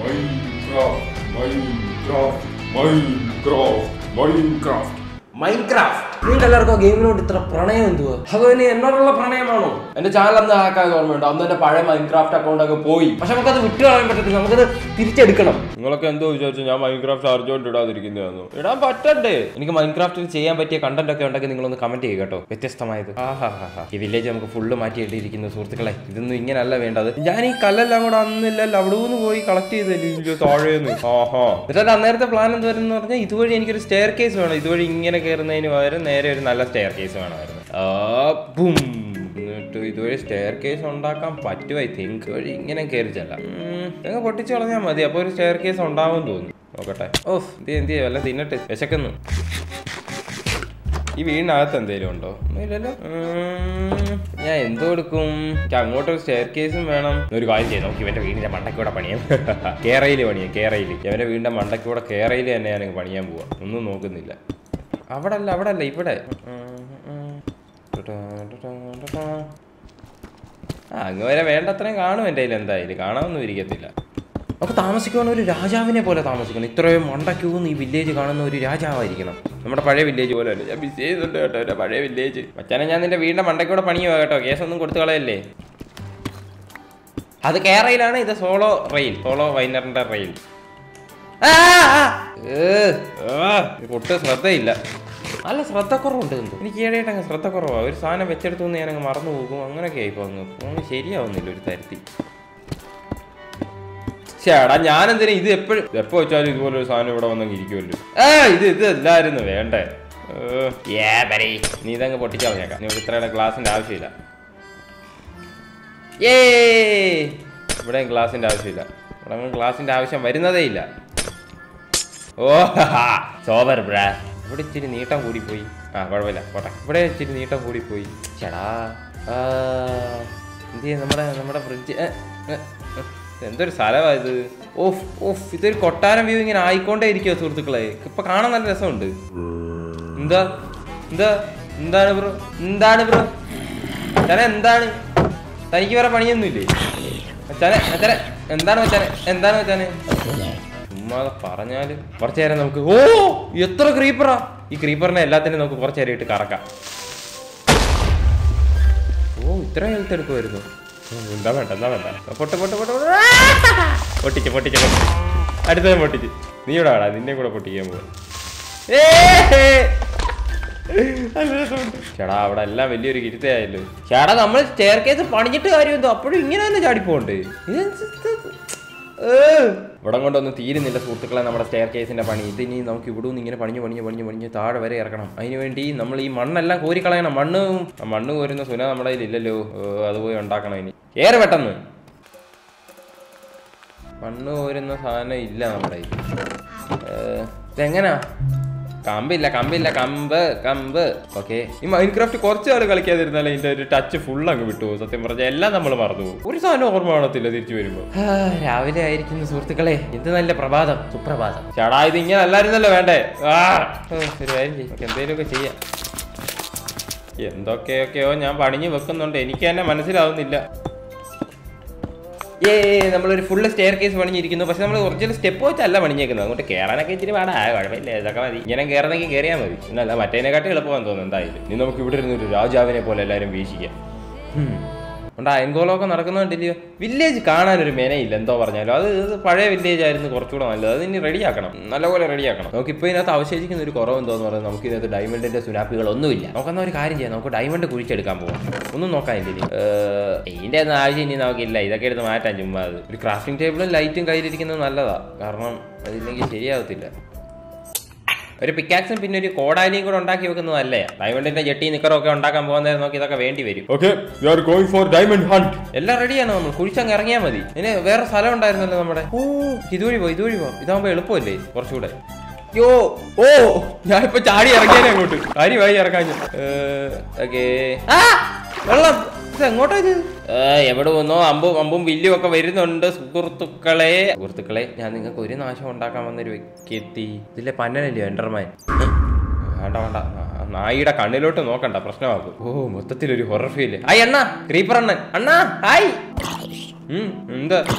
Minecraft നിങ്ങൾക്ക് എല്ലാവർക്കും ഗെയിമിനോട് ഇത്ര പ്രണയം എന്തുവാ അത് ഇനി എന്നോടുള്ള പ്രണയമാണോ എന്റെ ചാനൽ അന്ന് ഹാക്കായത് ഓർമ്മയുണ്ട് അന്ന് എന്റെ പഴയ മൈൻക്രാഫ്റ്റ് അക്കൗണ്ട് ഒക്കെ പോയി പക്ഷെ നമുക്കത് വിട്ടു കളയാൻ പറ്റത്തില്ല നമുക്കത് തിരിച്ചെടുക്കണം നിങ്ങളൊക്കെ എന്തോ വിചാരിച്ചു ഞാൻ മൈൻക്രാഫ്റ്റ് അർജോണ്ട് ഇടാതിരിക്കുന്നതാണോ ഇടാൻ പറ്റണ്ടേ എനിക്ക് മൈൻക്രാഫ്റ്റിൽ ചെയ്യാൻ പറ്റിയ കണ്ടന്റ് ഒക്കെ ഉണ്ടെങ്കിൽ നിങ്ങളൊന്ന് കമന്റ് ചെയ്യുക കേട്ടോ വ്യത്യസ്തമായത് ആഹാ ഈ വില്ലേജ് നമുക്ക് ഫുള്ള് മാറ്റിയിട്ടിരിക്കുന്നു സുഹൃത്തുക്കളെ ഇതൊന്നും ഇങ്ങനല്ല വേണ്ടത് ഞാൻ ഈ കല്ലെല്ലാം കൂടെ അന്നില്ലല്ലോ അവിടെ നിന്ന് പോയി കളക്ട് ചെയ്തല്ലേ താഴേന്ന് ആഹാ എന്നിട്ട് അന്നേരത്തെ പ്ലാൻ എന്ത് വരുന്ന പറഞ്ഞാൽ ഇതുവഴി എനിക്കൊരു സ്റ്റെയർ കേസ് വേണം ഇതുവഴി ഇങ്ങനെ കയറുന്നതിന് പകരം നേരെ ഒരു നല്ല സ്റ്റെയർ കേസ് വേണമായിരുന്നു ആ, ബും. എന്നിട്ട് ഇതുവഴി സ്റ്റെയർ കേസ് ഉണ്ടാക്കാൻ പറ്റും ഐ തിങ്ക് വഴി ഇങ്ങനെ കയറി ചെല്ലാം നിങ്ങൾ പൊട്ടിച്ച് കളഞ്ഞാൽ മതി അപ്പോൾ ഒരു സ്റ്റെയർ കേസ് ഉണ്ടാവും തോന്നുന്നു നോക്കട്ടെ ഓഫ് എന്ത് എന്ത് ചെയ്യാം വല്ല തിന്നട്ടെ വിശക്കുന്നു ഈ വീടിനകത്ത് എന്തെങ്കിലും ഉണ്ടോ ഇല്ലല്ലോ ഉം, ഞാൻ എന്ത് കൊടുക്കും എനിക്ക് അങ്ങോട്ടൊരു സ്റ്റെയർ കേസും വേണം ഒരു കാര്യം ചെയ്യാം നമുക്ക് ഇവന്റെ വീടിന്റെ മണ്ടയ്ക്കൂടെ പണിയാം കേരയിൽ പണിയാം കേരയിൽ ഇവന്റെ വീടിന്റെ മണ്ടയ്ക്കൂടെ കേരയിൽ തന്നെ ഞാൻ പണിയാൻ പോവാം ഒന്നും നോക്കുന്നില്ല അവിടെ അല്ല അവിടെ അല്ല ഇവിടെ ആ അങ്ങ് വരെ വേണ്ടത്രയും കാണും എൻ്റെ കയ്യിൽ എന്തായാലും കാണാമെന്നും ഇരിക്കത്തില്ല നമുക്ക് താമസിക്കുവാൻ ഒരു രാജാവിനെ പോലെ താമസിക്കണം ഇത്രയും മണ്ടയ്ക്കൂന്ന് ഈ വില്ലേജ് കാണുന്ന ഒരു രാജാവായിരിക്കണം നമ്മുടെ പഴയ വില്ലേജ് പോലെ അല്ല ഞാൻ മിസ് ചെയ്യുന്നുണ്ട് കേട്ടോ എൻ്റെ പഴയ വില്ലേജ് മച്ചാനെ ഞാൻ നിന്റെ വീടിന്റെ മണ്ടയ്ക്കൂടെ പണിയുവാ കേട്ടോ കേസൊന്നും കൊടുത്തു കളയല്ലേ അത് കേരളയിലാണ് ഇത് സോളോ റെയിൽ സോളോ വൈനറിന്റെ റെയിൽ ഒട്ടും ശ്രദ്ധയില്ല നല്ല ശ്രദ്ധക്കുറവുണ്ട് എന്തോ എനിക്ക് ഈയിടെയായിട്ട് അങ്ങ് ശ്രദ്ധക്കുറവാണ് ഒരു സാധനം വെച്ചെടുത്തു ഞാൻ അങ്ങ് മറന്നു പോകും അങ്ങനെയൊക്കെ ആയിപ്പോ അങ്ങ് ഫോൺ ശരിയാവുന്നില്ല ഒരു തരത്തിൽ ചേടാ ഞാനെന്തിനാ ഇത് എപ്പോഴും എപ്പോ വെച്ചാലും ഇതുപോലെ ഒരു സാധനം ഇവിടെ വന്നങ്ങ് ഇരിക്കുമല്ലോ ഏ ഇത് ഇത് എല്ലായിരുന്നു വേണ്ടേ ഏ, ഏ, ബരി. നീ ഇതങ്ങ് പൊട്ടിച്ചാൽ മതിയാക്കാം നീ ഇത്രയുടെ ഗ്ലാസിന്റെ ആവശ്യമില്ല ഏ ഇവിടെ ഗ്ലാസിന്റെ ആവശ്യമില്ല ഇവിടെ അങ്ങ് ഗ്ലാസിന്റെ ആവശ്യം വരുന്നതേ ഇല്ല ഓ സോബർ ബ്രാ ഇവിടെ ഇച്ചിരി നീട്ടം കൂടിപ്പോയി ആ കുഴപ്പമില്ല പോട്ടെ ഇവിടെ ഇച്ചിരി നീട്ടം കൂടിപ്പോയി ചേടാ ആ, എന്ത് ചെയ്യാ നമ്മുടെ നമ്മുടെ ഫ്രിഡ്ജ് എന്തൊരു സ്ഥലമാ ഇത് ഓഫ് ഓഫ് ഇതൊരു കൊട്ടാരം വ്യൂ ഇങ്ങനെ ആയിക്കൊണ്ടേ ഇരിക്കുവോ സുഹൃത്തുക്കളെ ഇപ്പൊ കാണാൻ നല്ല രസമുണ്ട് എന്താ എന്താ എന്താണ് ബ്രോ എന്താണ് ബ്രോ അച്ഛനെ എന്താണ് തനിക്ക് വേറെ പണിയൊന്നുമില്ലേ അച്ഛനെ അച്ഛനെ എന്താണ് അച്ഛനെ എന്താണ് അച്ഛനെ ചുമ്മാതെ പറഞ്ഞാല് കുറച്ചു നേരം നമുക്ക് ഓ എത്ര ക്രീപ്പറാ ഈ ക്രീപ്പറിനെ എല്ലാത്തിനും നമുക്ക് കുറച്ചു നേരം ഇട്ട് കറക്കാം ഓ ഇത്ര ഹെൽത്ത് എടുക്കുമായിരുന്നു ഉം, എന്താ വേണ്ട എന്താ വേണ്ട പൊട്ട് പൊട്ട് പൊട്ട് പൊട്ട്. ആ! പൊട്ടിച്ച് പൊട്ടിച്ച് പൊട്ടിച്ച് അടുത്തത് പൊട്ടിച്ച് നീ ഇവിടെ വേടാ നിന്നെ കൂടെ പൊട്ടിക്കാൻ പോവാ ചേടാ അവിടെ എല്ലാം വലിയൊരു കിരുത്തയായല്ലോ ചേടാ നമ്മൾ സ്റ്റെയർ കേസ് പണിഞ്ഞിട്ട് കാര്യം എന്തോ അപ്പോഴും ഇങ്ങനെ തന്നെ ചാടിപ്പോണ്ട് ഇവിടെ കൊണ്ടൊന്നും തീരുന്നില്ല സുഹൃത്തുക്കളെ നമ്മുടെ സ്റ്റെയർ കേസിന്റെ പണി ഇതിനി നമുക്ക് ഇവിടെ നിന്ന് ഇങ്ങനെ പണിഞ്ഞ് പണിഞ്ഞ് പണിഞ്ഞ് പണിഞ്ഞ് താഴെ വരെ ഇറക്കണം അതിന് വേണ്ടി നമ്മൾ ഈ മണ്ണെല്ലാം കോരിക്കളയണം മണ്ണ് ആ മണ്ണ് കോരുന്ന സുന നമ്മുടെ കയ്യിൽ ഇല്ലല്ലോ ഏ, അത് പോയി ഉണ്ടാക്കണം ഇനി ഏറെ പെട്ടെന്ന് മണ്ണ് കോരുന്ന സാധനം ഇല്ല നമ്മുടെ കയ്യിൽ ഏ, ഇതെങ്ങനാ കമ്പില്ല കമ്പില്ല കമ്പ് കമ്പ് ഓക്കെ ഈ മൈൻക്രാഫ്റ്റ് കുറച്ച് നാൾ കളിക്കാതിരുന്നാൽ ഇതിന്റെ ഒരു ടച്ച് ഫുൾ അങ്ങ് വിട്ടു പോകും. സത്യം പറഞ്ഞാൽ എല്ലാം നമ്മൾ മറന്നു പോകും ഒരു സാധനം ഓർമ്മ കാണത്തില്ല തിരിച്ചു വരുമ്പോ രാവിലെ ആയിരിക്കുന്നു സുഹൃത്തുക്കളെ ഇത് നല്ല പ്രഭാതം സുപ്രഭാതം ചേടാ ഇത് ഇങ്ങനെ അല്ലായിരുന്നല്ലോ വേണ്ടേ ആ ഓ, ഒരു കാര്യം ചെയ്യും എന്തെങ്കിലുമൊക്കെ ചെയ്യാം എന്തൊക്കെയൊക്കെയോ ഞാൻ പണിഞ്ഞു വെക്കുന്നുണ്ട് എനിക്ക് തന്നെ മനസ്സിലാവുന്നില്ല ഏ നമ്മളൊരു ഫുള്ള് സ്റ്റെയർ കേസ് പണിഞ്ഞിരിക്കുന്നു പക്ഷെ നമ്മൾ ഒറിജിനൽ സ്റ്റെപ്പ് വെച്ചല്ല പണിഞ്ഞേക്കുന്നത് അങ്ങോട്ട് കയറാനൊക്കെ ഇച്ചിരി പാടാ കുഴപ്പമില്ല ഇതൊക്കെ മതി ഇങ്ങനെ കയറണമെങ്കിൽ കയറിയാൽ മതി പിന്നല്ല മറ്റേതിനെക്കാട്ടി എളുപ്പമാണെന്ന് തോന്നുന്നു എന്തായാലും ഇനി നമുക്ക് ഇവിടെ ഇരുന്ന് ഒരു രാജാവിനെ പോലെ എല്ലാവരും വീക്ഷിക്കാം ഉണ്ട് അയൻകോളമൊക്കെ നടക്കുന്നുണ്ടല്ലയോ വില്ലേജ് കാണാൻ ഒരു മെനയില്ല എന്തോ പറഞ്ഞാലും അത് ഇത് പഴയ വില്ലേജ് ആയിരുന്നു കുറച്ചുകൂടെ നല്ലത് അത് ഇനി റെഡിയാക്കണം നല്ലപോലെ റെഡിയാക്കണം നമുക്ക് ഇപ്പോൾ ഇതിനകത്ത് അവശേഷിക്കുന്ന ഒരു കുറവ് എന്തോന്ന് പറയുന്നത് നമുക്ക് ഇതിനകത്ത് ഡയമണ്ടിന്റെ സുനാപ്പികൾ ഒന്നുമില്ല നമുക്കെന്നാ ഒരു കാര്യം ചെയ്യാം നമുക്ക് ഡയമണ്ട് കുഴിച്ചെടുക്കാൻ പോകാം ഒന്നും നോക്കാനില്ല ഇനി ഏഹ്, ഇതിന്റെ ഒന്നും ആവശ്യം ഇനി നമുക്കില്ല ഇതൊക്കെ എടുത്ത് മാറ്റാം ചുമ്മാ അത് ഒരു ക്രാഫ്റ്റിംഗ് ടേബിളും ലൈറ്റും കയ്യിലിരിക്കുന്നത് നല്ലതാ കാരണം അതില്ലെങ്കിൽ ശരിയാവത്തില്ല ഒരു പിക്കാക്സും പിന്നെ ഒരു കോടാലിയും കൂടെ ഉണ്ടാക്കി വെക്കുന്നത് നല്ലേ ഡയമണ്ടിന്റെ ജെട്ടി നിക്കറും ഒക്കെ ഉണ്ടാക്കാൻ പോകുന്നേരം നോക്കി ഇതൊക്കെ വേണ്ടി വരും okay we are going for diamond hunt എല്ലാം റെഡിയാണ് നമ്മൾ കുഴിച്ചങ്ങ് ഇറങ്ങിയാൽ മതി ഇതിന് വേറെ സ്ഥലം ഉണ്ടായിരുന്നല്ലോ നമ്മുടെ ഓ ഇതുവഴി പോ ഇതുവഴി പോ ഇതാകുമ്പോ എളുപ്പമല്ലേ കുറച്ചുകൂടെ യോ ഓ ഞാനിപ്പോ ചാടി ഇറങ്ങിയാലേ അങ്ങോട്ട് കാര്യമായി ഇറക്കാൻ ഓക്കേ ആ വെള്ളം ഇത് എങ്ങോട്ടാ ഇത് ഏ, എവിടെ വന്നോ അമ്പും അമ്പും വില്ലും ഒക്കെ വരുന്നുണ്ട് സുഹൃത്തുക്കളെ സുഹൃത്തുക്കളെ ഞാൻ നിങ്ങൾക്ക് ഒരു നാശം ഉണ്ടാക്കാൻ വന്നൊരു വ്യക്തി ഇതിലെ പന്നനല്ലയോ എൻ്റർമാൻ വേണ്ട വേണ്ട ആ നായിയുടെ കണ്ണിലോട്ട് നോക്കണ്ട പ്രശ്നമാക്കും ഓ മൊത്തത്തിൽ ഒരു ഹൊറർ ഫീല് ഹായ് അണ്ണ ക്രീപ്പർ അണ്ണൻ അണ്ണാ ഹായ് ഉം, എന്താ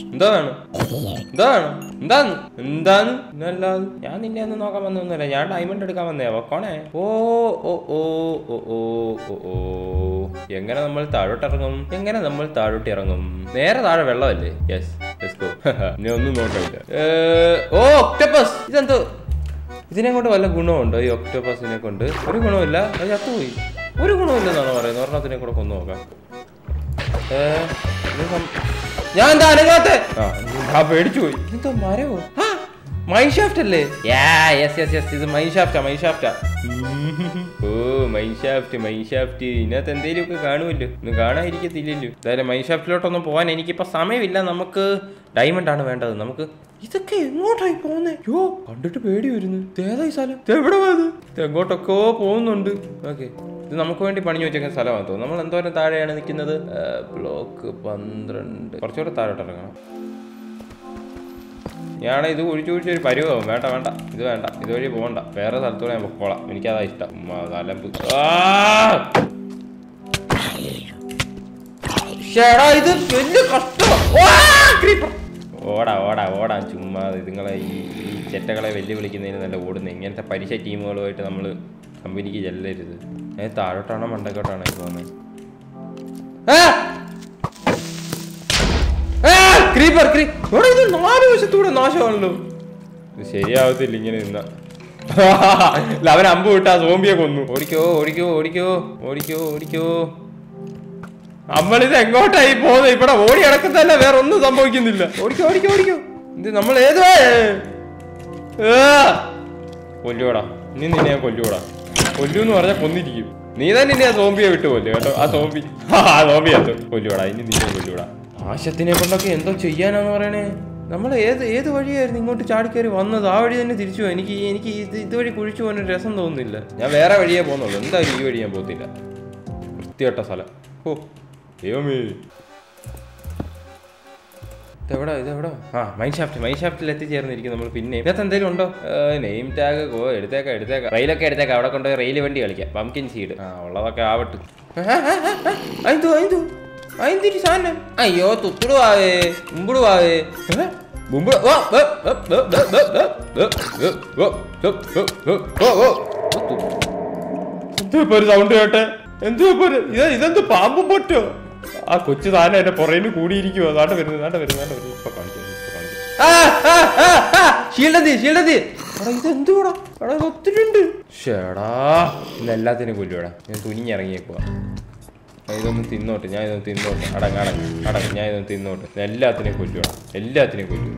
എന്താ വേണം എന്താ വേണം എന്താന്ന് എന്താന്ന് എന്നല്ലാതെ ഞാൻ നിന്നെ ഒന്നും നോക്കാൻ വന്നൊന്നുമില്ല ഞാൻ ഡയമണ്ട് എടുക്കാൻ വന്നേ അവക്കോണേ ഓ ഓ ഓ ഓ ഓ ഓ ഓ എങ്ങനെ നമ്മൾ താഴോട്ട് ഇറങ്ങും എങ്ങനെ നമ്മൾ താഴോട്ട് ഇറങ്ങും നേരെ താഴെ വെള്ളമല്ലേ യെസ് ലെറ്റ്സ് ഗോ ഇനി ഒന്നും നോക്കില്ല ഓ ഒക്ടോപ്പസ് ഇതെന്തോ ഇതിനെ കൊണ്ട് വല്ല ഗുണമുണ്ടോ ഈ ഒക്ടോപ്പസിനെ കൊണ്ട് ഒരു ഗുണമില്ല അത് ചത്തുപോയി ഒരു ഗുണമില്ലെന്നാണ് പറയുന്നത് ഒരെണ്ണത്തിനെ കൂടെ കൊന്നു നോക്കാം ഏ, ഇത് സം- ഞാൻ എന്താ അനങ്ങാത്തെ ആ, ആ പേടിച്ചു പോയി എന്തോ മരവോ ആ മൈൻ ഷാഫ്റ്റ് അല്ലേ യെസ് യെസ് യെസ് ഇത് മൈൻ ഷാഫ്റ്റാ മൈൻ ഷാഫ്റ്റാ ഓ മൈൻ ഷാഫ്റ്റ് മൈൻ ഷാഫ്റ്റ് ഇതിനകത്ത് എന്തെങ്കിലും ഒക്കെ കാണുമല്ലോ ഒന്നും കാണാതിരിക്കത്തില്ലല്ലോ എന്തായാലും മൈൻ ഷാഫ്റ്റിലോട്ടൊന്നും പോകാൻ എനിക്കിപ്പോ സമയമില്ല നമുക്ക് ഡയമണ്ട് ആണ് വേണ്ടത് നമുക്ക് ഇതൊക്കെ എങ്ങോട്ടായി പോകുന്നേ യോ കണ്ടിട്ട് പേടി വരുന്നു ഏതാ ഈ സ്ഥലം ഇത് എവിടെ പോയത് ഇത് എങ്ങോട്ടൊക്കെ പോകുന്നുണ്ട് ഓക്കെ ഇത് നമുക്ക് വേണ്ടി പണിഞ്ഞു വെച്ചേക്കുന്ന സ്ഥലമാണ് തോന്നുന്നു നമ്മൾ എന്തോരം താഴെയാണ് നിൽക്കുന്നത് ബ്ലോക്ക് പന്ത്രണ്ട് കുറച്ചുകൂടെ താഴോട്ട് ഇറങ്ങണം ഞാൻ ഇത് ഒഴിച്ചു ഒഴിച്ച് ഒരു പരുവാവും വേണ്ട വേണ്ട ഇത് വേണ്ട ഇതുവഴി പോകണ്ട വേറെ സ്ഥലത്തൂടെ ഞാൻ പൊക്കോളാം എനിക്കതാ ഇഷ്ടം ഉമ്മാ, തലമ്പ് ആ! ശ്ശേടാ, ഇത് വലിയ കഷ്ടമാ. ആ, creeper. ഓടാ ഓടാ ഓടാ ചുമ്മാ ഇതുങ്ങളെ ഈ ഈ ചെറ്റകളെ വെല്ലുവിളിക്കുന്നതിന് നല്ല ഓടുന്നത് ഇങ്ങനത്തെ പരീക്ഷ ടീമുകളുമായിട്ട് നമ്മൾ കമ്പനിക്ക് ചെല്ലരുത് ഞാൻ താഴോട്ടാണോ മണ്ടക്കോട്ടാണോ ഈ പോകുന്നത് ക്രീപ്പർ ക്രീപ്പർ ഇത് നാല് വശത്തൂടെ നാശമാണല്ലോ ഇത് ശരിയാവത്തില്ല ഇങ്ങനെ നിന്ന ഇല്ല, അവൻ അമ്പ് വിട്ട് ആ സോംബിയെ കൊന്നു ഓടിക്കോ ഓടിക്കോ ഓടിക്കോ ഓടിക്കോ ഓടിക്കോ നമ്മളിത് എങ്ങോട്ടായി പോകുന്നത് ഇവിടെ ഓടി അടക്കത്തല്ല വേറെ ഒന്നും സംഭവിക്കുന്നില്ല ഓടിക്കോ ഓടിക്കോ ഓടിക്കോ ഇത് നമ്മൾ ഏത് കൊല്ലുകൂടാ നീ നിന്നെ ഞാൻ കൊല്ലുകൂടാ കൊല്ലു എന്ന് പറഞ്ഞാൽ കൊന്നിരിക്കും നീ തന്നെ ഇനി ആ സോംബിയെ വിട്ടു കൊല്ലു കേട്ടോ ആ സോംബി ആ സോംബി എത്തും കൊല്ലുകൂടാ ഇനി നിന്നെ കൊല്ലുകൂടാ ആശത്തിനെ കൊണ്ടൊക്കെ എന്തോ ചെയ്യാനാന്ന് പറയണേ നമ്മൾ ഏത് ഏത് വഴിയായിരുന്നു ഇങ്ങോട്ട് ചാടിക്കയറി വന്നത് ആ വഴി തന്നെ തിരിച്ചു പോകും എനിക്ക് എനിക്ക് ഇത് ഇതുവഴി കുഴിച്ചു പോകാൻ ഒരു രസം തോന്നുന്നില്ല ഞാൻ വേറെ വഴിയേ പോകുന്നുള്ളൂ എന്തായാലും ഈ വഴി ഞാൻ പോകത്തില്ല വൃത്തികെട്ട സ്ഥലം ഓ ദൈവമേ ഇതെവിടാ ഇതെവിടാ ആ മൈൻ ഷാഫ്റ്റ് മൈൻ ഷാഫ്റ്റിൽ എത്തിച്ചേർന്നിരിക്കും നമ്മൾ പിന്നെ ഇതിനകത്ത് എന്തെങ്കിലും ഉണ്ടോ നെയിം ടാഗ് ഓ എടുത്തേക്കാം എടുത്തേക്കാം റെയിലൊക്കെ എടുത്തേക്കാം അവിടെ കൊണ്ടുപോയി റെയിൽ വണ്ടി കളിക്കാം പംകിൻ സീഡ് ആ ഉള്ളതൊക്കെ ആവട്ടെ അയിന്തു അയിന്തു അയിന്തിരി സാധനം അയ്യോ തുത്തുടുവാവേ മുമ്പിടുവാവേ മുമ്പ് വാ വേ, വേ, വേ, വേ, വേ, വേ, വേ, വേ, വേ, വേ, വേ, വേ, വേ, വേ. എന്തോ ഇപ്പൊ ഒരു സൗണ്ട് കേട്ടെ എന്തോ ഇപ്പൊ ഒരു- ഇത് ഇതെന്ത് പാമ്പും പൊറ്റോ ആ കൊച്ചു താനെ എന്റെ പുറയിന് കൂടിയിരിക്കുവോ നാട്ടെ വരുന്നു നാട്ടെ വരുന്നു നാട്ടെ വരുന്നു ഇപ്പൊ കാണിക്കാം ഇപ്പൊ കാണിക്കാം ഷീൽഡി ഷീൽഡി എടാ ഇതെന്തുകൂടാ എടാ ഇത് ഒത്തിരി ഉണ്ട് ഷേടാ ഇന്ന് എല്ലാത്തിനും കൊല്ലുവാടാ ഞാൻ തുനിഞ്ഞിറങ്ങിയേക്കുവാ ഞാൻ ഇതൊന്ന് തിന്നോട്ടെ ഞാൻ ഇതൊന്ന് തിന്നോട്ടെ അടങ്ങ് അടങ്ങ് അടങ്ങ് ഞാൻ ഇതൊന്ന് തിന്നോട്ടെ ഞാൻ എല്ലാത്തിനെയും കൊല്ലുവാടാ എല്ലാത്തിനെയും കൊല്ലു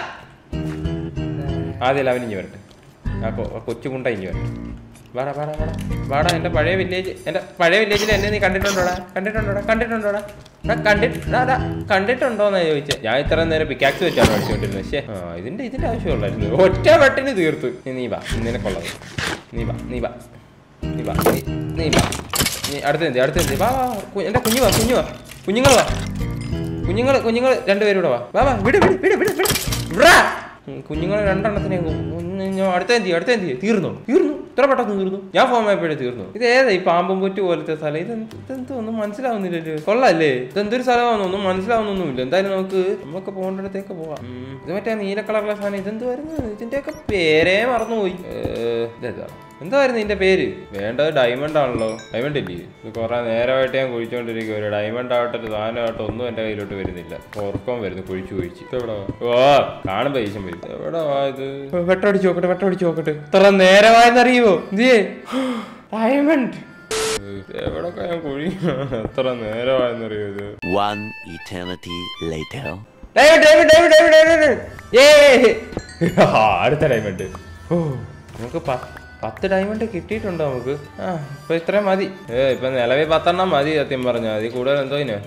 ആദ്യം അവൻ ഇഞ്ഞ് വരട്ടെ ആ കൊ- ആ കൊച്ചു കുണ്ട ഇഞ്ഞ് വരട്ടെ വാടാ വാടാ വാടാ വാടാ എൻ്റെ പഴയ വില്ലേജ് എൻ്റെ പഴയ വില്ലേജിൽ എന്നെ നീ കണ്ടിട്ടുണ്ടോടാ കണ്ടിട്ടുണ്ടോടാ കണ്ടിട്ടുണ്ടോടാ എടാ കണ്ടിട്ടാ കണ്ടിട്ടുണ്ടോന്നാ ചോദിച്ചത് ഞാൻ ഇത്ര നേരം പിക്കാക്സ് വെച്ചാണ് പഠിച്ചുകൊണ്ടിരുന്നത് പക്ഷേ ആ ഇതിൻ്റെ ഇതിൻ്റെ ആവശ്യമുള്ളായിരുന്നു ഒറ്റ വെട്ടിന് തീർത്തു നീ നീ വാ നിനക്കുള്ളത് നീ വാ നീ വാ നീ വാ നീ നീ വാ നീ അടുത്തെന്തി അടുത്തെന്തി വാ വാ കു- എൻ്റെ കുഞ്ഞു വാ കുഞ്ഞു വാ കുഞ്ഞുങ്ങൾ വാ കുഞ്ഞുങ്ങൾ കുഞ്ഞുങ്ങൾ രണ്ടുപേരും കൂടെ വാ വാ വാ വിട് വിട് വിട് വിട് വിട് വിടാ. ഉം, കുഞ്ഞുങ്ങൾ രണ്ടെണ്ണത്തിനെ അടുത്ത എന്തി അടുത്ത എന്തി തീർന്നു തീർന്നു ഇത്ര പെട്ടെന്ന് തീർന്നു ഞാൻ ഫോം ആയപ്പോഴേ തീർന്നു ഇത് ഏതാ ഈ പാമ്പും പൊറ്റു പോലത്തെ സ്ഥലം ഇത് ഇതെന്തോ ഒന്നും മനസ്സിലാവുന്നില്ലല്ലോ കൊള്ളാല്ലേ ഇതെന്തൊരു സ്ഥലമാണെന്ന് ഒന്നും മനസ്സിലാവുന്നൊന്നുമില്ല എന്തായാലും നമുക്ക് നമുക്ക് പോകേണ്ടിടത്തേക്ക് പോവാം ഉം, ഇത് മറ്റേ നീല കളറുള്ള സാധനം ഇതെന്ത് വരുന്നത് ഇതിന്റെയൊക്കെ പേരേ മറന്നുപോയി ഏഹ്, ഇതേതാ എന്തായിരുന്നു ഇതിന്റെ പേര് വേണ്ടത് ഡയമണ്ട് ആണല്ലോ ഡയമണ്ട് ഇല്ലേ ഇത് കുറെ നേരമായിട്ട് ഞാൻ കുഴിച്ചോണ്ടിരിക്കും ഒരു ഡയമണ്ട് ആവട്ടെ ഒരു സാധനമാവട്ടെ ഒന്നും എന്റെ കയ്യിലോട്ട് വരുന്നില്ല ഉറക്കം വരുന്നു കുഴിച്ചു കുഴിച്ച് ഇത് എവിടാ ഓ കാണുമ്പോ ദേഷ്യം വരും ഇത് എവിടാ ഇത് വെട്ടടിച്ച് നോക്കട്ടെ വെട്ടടിച്ച് നോക്കട്ടെ ഇത്ര നേരമായെന്നറിയുമോ ഇതേ ഡയമണ്ട് എവിടൊക്കെ ഞാൻ കുഴി എത്ര നേരമായെന്നറിയോ ഇത് One eternity later. David David David David David ഏയ് ആ, അടുത്ത ഡയമണ്ട് ഓ നമുക്ക് പ- പത്ത് ഡയമണ്ട് കിട്ടിയിട്ടുണ്ടോ നമുക്ക് ആ ഇപ്പൊ ഇത്രയും മതി ഏ ഇപ്പൊ നിലവിൽ പത്തെണ്ണം മതി സത്യം പറഞ്ഞ അതിൽ കൂടുതൽ എന്തോ ഇതിന്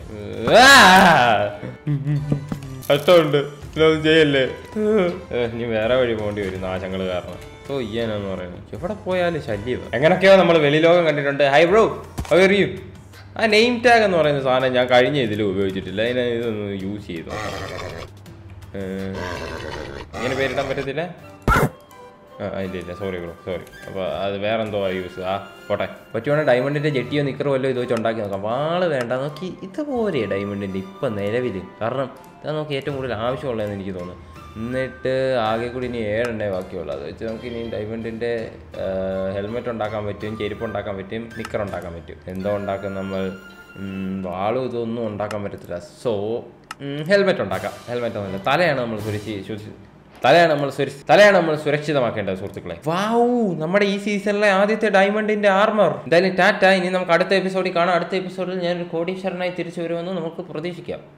കഷ്ടമുണ്ട് ഇതൊന്നും ചെയ്യല്ലേ ഏ, ഇനി വേറെ വഴി പോകേണ്ടി വരും നാശങ്ങൾ കാരണം ഓ ഇയ്യാനെന്ന് പറയുന്നത് എവിടെ പോയാലും ശല്യം എങ്ങനെയൊക്കെയോ നമ്മൾ വെളിലോകം കണ്ടിട്ടുണ്ട് ഹൈ ബ്രോ അറിയൂ ആ നെയിം ടാഗ് എന്ന് പറയുന്ന സാധനം ഞാൻ കഴിഞ്ഞ ഇതിൽ ഉപയോഗിച്ചിട്ടില്ല അതിനെ ഇതൊന്ന് യൂസ് ചെയ്തു ഏ, ഇങ്ങനെ പേരിടാൻ പറ്റത്തില്ല ആ ഇല്ല ഇല്ല സോറി ബ്രോ സോറി അപ്പോൾ അത് വേറെ എന്തോ യൂസ് ആ പോട്ടെ പറ്റുവാണെങ്കിൽ ഡയമണ്ടിൻ്റെ ജെട്ടിയോ നിക്കറോ വല്ലതും ഇത് വെച്ച് ഉണ്ടാക്കി നോക്കാം വാള് വേണ്ട നോക്കി ഇതുപോലെ ഡയമണ്ടിൻ്റെ ഇപ്പം നിലവിൽ കാരണം ഇതാ നോക്കി ഏറ്റവും കൂടുതൽ ആവശ്യമുള്ളതെന്ന് എനിക്ക് തോന്നുന്നു എന്നിട്ട് ആകെ കൂടി ഇനി ഏഴെണ്ണേ ബാക്കിയുള്ളൂ അത് വെച്ച് നമുക്ക് ഇനി ഡയമണ്ടിൻ്റെ ഹെൽമെറ്റ് ഉണ്ടാക്കാൻ പറ്റും ചെരുപ്പ് ഉണ്ടാക്കാൻ പറ്റും നിക്കർ ഉണ്ടാക്കാൻ പറ്റും എന്തോ ഉണ്ടാക്കും നമ്മൾ ഉം, വാളും ഇതൊന്നും ഉണ്ടാക്കാൻ പറ്റത്തില്ല സോ ഹെൽമെറ്റ് ഉണ്ടാക്കാം ഹെൽമെറ്റ് ഒന്നുമില്ല തലയാണ് നമ്മൾ സുരക്ഷി സുരക്ഷി- തലയാണ് നമ്മൾ സുരക്ഷ തലയാണ് നമ്മൾ സുരക്ഷിതമാക്കേണ്ടത് സുഹൃത്തുക്കളെ വാവൂ നമ്മുടെ ഈ സീസണിലെ ആദ്യത്തെ ഡയമണ്ടിന്റെ ആർമർ എന്തായാലും ടാറ്റ ഇനി നമുക്ക് അടുത്ത എപ്പിസോഡിൽ കാണാം അടുത്ത എപ്പിസോഡിൽ ഞാനൊരു കോടീശ്വരനായി തിരിച്ചു വരുമെന്ന് നമുക്ക് പ്രതീക്ഷിക്കാം